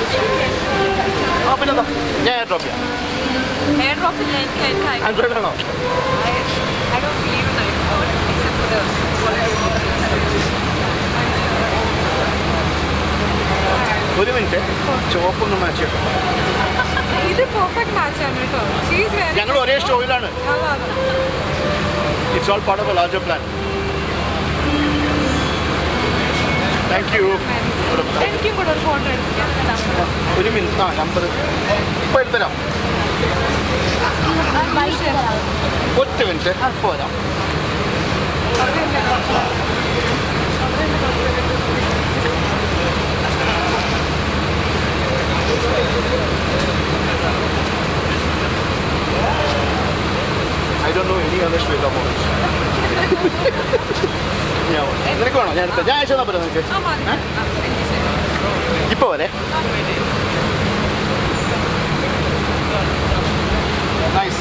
ആ പിന്നെന്താ ഞാൻ എയർ ഡ്രോപ്പ് ചെയ്യാം എയർ ഡ്രോപ്പിൽ എനിക്ക് എനിക്ക് അയക്കാം. ആൻഡ്രോയിഡ് ആണോ I- I don't believe in iPhone except for the quality of the ഒരു മിനിറ്റ് ചുവപ്പൊന്ന് മാച്ച് ചെയ്യണം ഇത് പെർഫെക്റ്റ് മാച്ച് ആണ് കേട്ടോ ഷീസ് വെരി ഞങ്ങൾ ഒരേ ഷോയിലാണ് it's all part of a larger plan thank you എനിക്കും കൂടെ ഒരു ഫോട്ടോ എടുക്കാം ഒരു മിനിറ്റ് ആ നമ്പർ ഇപ്പോൾ എടുത്തരാം ഒറ്റ മിനിറ്റ് ഇപ്പോൾ വരാം I don't know any other Shweta Mohan നിനക്ക് വേണോ ഞാൻ എടുത്ത ഞാൻ അയച്ചു തന്നാ നിനക്ക് ഇപ്പോൾ വരെ നൈസ്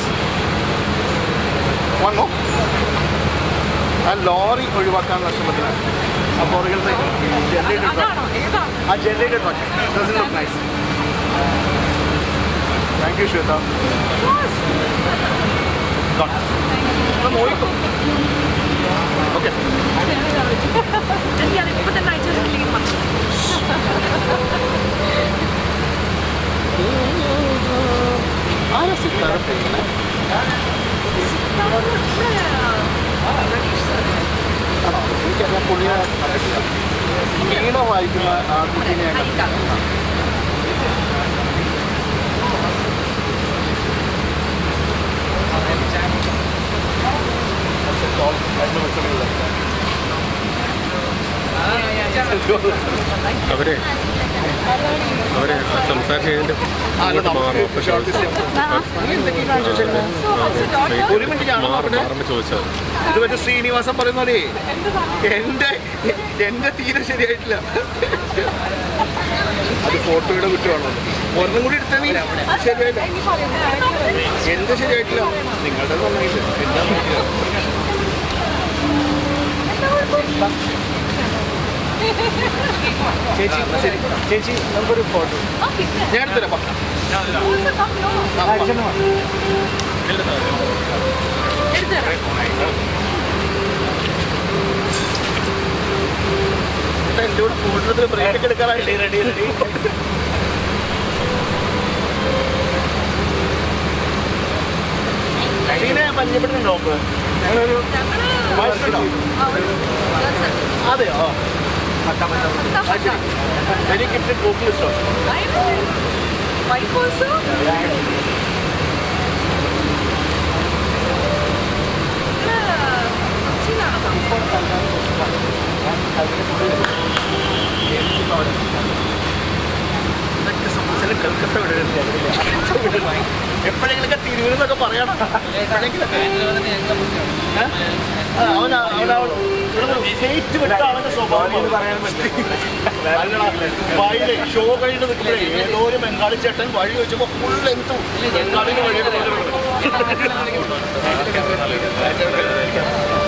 വന്നോ ആ ലോറി ഒഴിവാക്കാനുള്ള ശ്രമത്തിലാണ് ആ പുറകിലത്തെ ജനറേറ്റഡ് ട്രക്ക് അതാണോ ഏതാണോ ആ generated truck doesn't look nice thank you Shweta നോക്കൂ ഓക്കെ എനിക്കത് ഇപ്പൊ തന്നെ അയച്ചിട്ടുണ്ടെങ്കിൽ മതി ആരാ സിത്താര പേര് ആണോ എനിക്കറിയാം പുള്ളിയെ കണ്ടിട്ടില്ല വീണ വായിക്കുന്ന ആ കുട്ടീനെ ഞാൻ കണ്ടിട്ടില്ല. അവരെ അവരെ സംസാരിച്ച് കഴിഞ്ഞിട്ട് ആ, അല്ല, ഇങ്ങോട്ട് മാറും നമുക്ക് അപ്പോൾ ഷോർട്ട് ചോദിച്ചു നീ എന്തൊക്കെയാ കാണിച്ചു ഒരു മിനിറ്റ് ഞാൻ നോക്കട്ടെ മാറുമ്പോൾ ചോദിച്ചാൽ ഇത് മറ്റേ ശ്രീനിവാസൻ പറയുന്ന പോലെ എന്റെ എന്റെ തീരെ ശരിയായിട്ടില്ല അത് ഫോട്ടോയുടെ കുറ്റമാണോ ഒരെണ്ണം കൂടി എടുത്താൽ നീ ശരിയായില്ല എന്റെ ശരിയായിട്ടില്ല നിങ്ങളുടെ നന്നായില്ല എന്താ നോക്കില്ല ചേച്ചി ശരി ചേച്ചി നമുക്കൊരു ഫോട്ടോ ഞാൻ എടുത്തരാം പക്ക എന്റെ കൂടെ ഫോട്ടോ ബ്രേക്ക് ഒക്കെ എടുക്കാറായില്ലേ റെഡി റെഡി സീനെ പരിചയപ്പെടുന്നുണ്ടോ നോക്ക് ഞങ്ങളൊരു വയസ്സുണ്ടോ അതെയോ very gifted Google store wife also ഇതൊക്കെ സംബന്ധിച്ചാൽ കൽക്കത്ത വിടരുത് എപ്പോഴെങ്കിലൊക്കെ തിരുവനന്തപുരത്തൊക്കെ പറയണം എപ്പോഴെങ്കിലൊക്കെ ഏ? ആ, അവൻ അവൻ സ്റ്റേറ്റ് വിട്ട അവന്റെ സ്വഭാവം അല്ലടാ, വഴിയിലെ ഷോ കഴിഞ്ഞിട്ട് നിൽക്കുമ്പോഴേ ഏതോ ഒരു ബംഗാളി ചേട്ടൻ വഴി വെച്ചപ്പോ ഫുൾ എന്തും ബംഗാളിന് വഴിയൊക്കെ പറഞ്ഞു